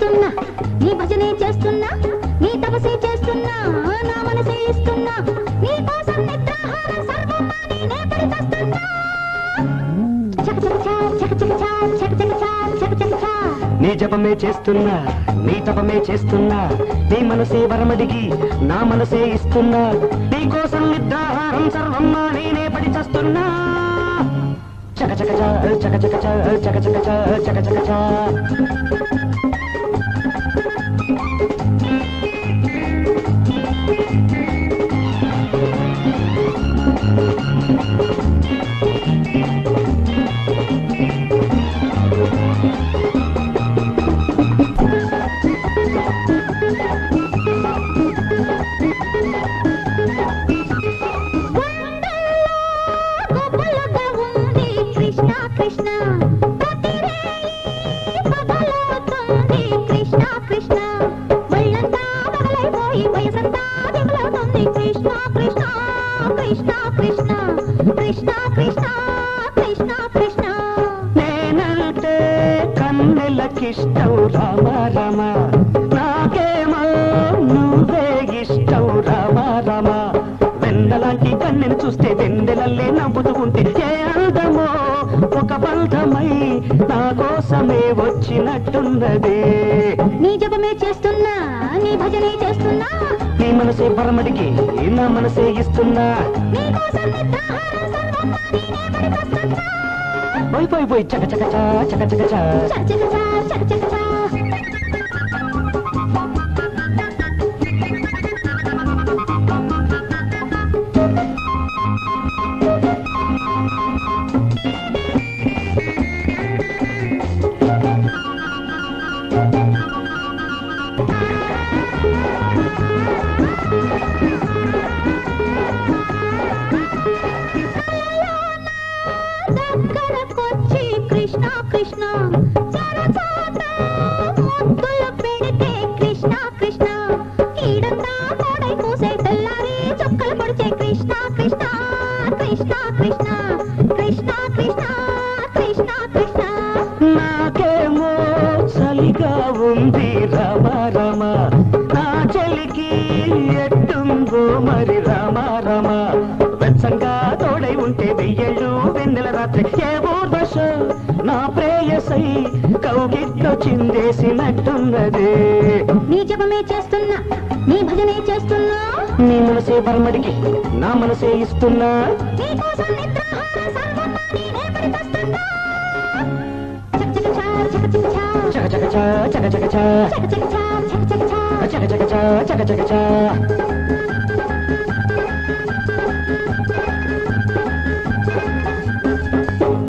చేస్తున్నా నీ భజనే చేస్తున్నా నీ తపసే చేస్తున్నా నా మనసే ఇస్తున్నా నీ కోసం నిద్రాహారం సర్వం మాని నే పరితస్తున్నా చక చక చా, చక చక చా, చక చక చా, చక చక చా. నీ జపమే చేస్తున్నా నీ తపమే చేస్తున్నా నీ మనసే వరమడిగి నా మనసే ఇస్తున్నా నీ కోసం నిద్రాహారం సర్వం నేనే పడి చస్తున్నా చక చక చ, చక చక చ, చక చక చ, చక చక చ. గొప్పలుగా ఉంది కృష్ణ కృష్ణ ప్రతి రేయి పగలవుతుంది కృష్ణ కృష్ణ ఒళ్ళంతా పగలైపోయి వయసంతా దిగులవుతుంది కృష్ణ కృష్ణ కృష్ణ కృష్ణ కృష్ణ కృష్ణ కృష్ణ కృష్ణ నేనంటే కన్నెలకిష్టం రామ రామ నాకేమో నువ్వే ఇష్టం రామ రామ వెన్నలాంటి కన్నెను చూస్తే వెన్నెలల్లే నవ్వుతూ ఉంటే ఏ అందమో ఒక బంధమై నా కోసమే వచ్చినట్టున్నదే నీ జపమే చేస్తున్నా నీ భజనే చేస్తున్నా నీ మనసే పరమడికి నా మనసే ఇస్తున్నా నీ కోసం నిద్రాహారం సర్వం మాని నే పరితస్తున్నా పోయి పోయి పోయి చక చక చా, చక చక చా. చక చక చా, చక చక చా. దగ్గరకొచ్చి కృష్ణ కృష్ణ చరచాట ముద్దులు పెడితే కృష్ణ కృష్ణ ఈడంతా కోడై కూసే తెల్లారి చుక్కలు పొడిచే కృష్ణ కృష్ణ కృష్ణ కృష్ణ కృష్ణ కృష్ణ కృష్ణ కృష్ణ నాకేమో చలిగా ఉంది రామ రామ నా చలికి ఎట్టుందో మరి రామ రామ వెచ్చంగా తోడై ఉంటే వెయ్యేళ్ళు వెన్నెల రాత్రి ఏ ఊర్వశ నా ప్రేయసై కౌగిట్లో చిందేసినట్టున్నదే నీ జపమే చేస్తున్నా నీ భజనే చేస్తున్నా నీ మనసే బర్మడికి నా మనసే ఇస్తున్నా నీ కోసం నిద్రాహార సర్వం మాని నే పరితస్తున్నా చక చక చా, చక చక చా, చక చక చా చక చక చా చక చక చా, చక చక చా. చక చక చా చక చక చా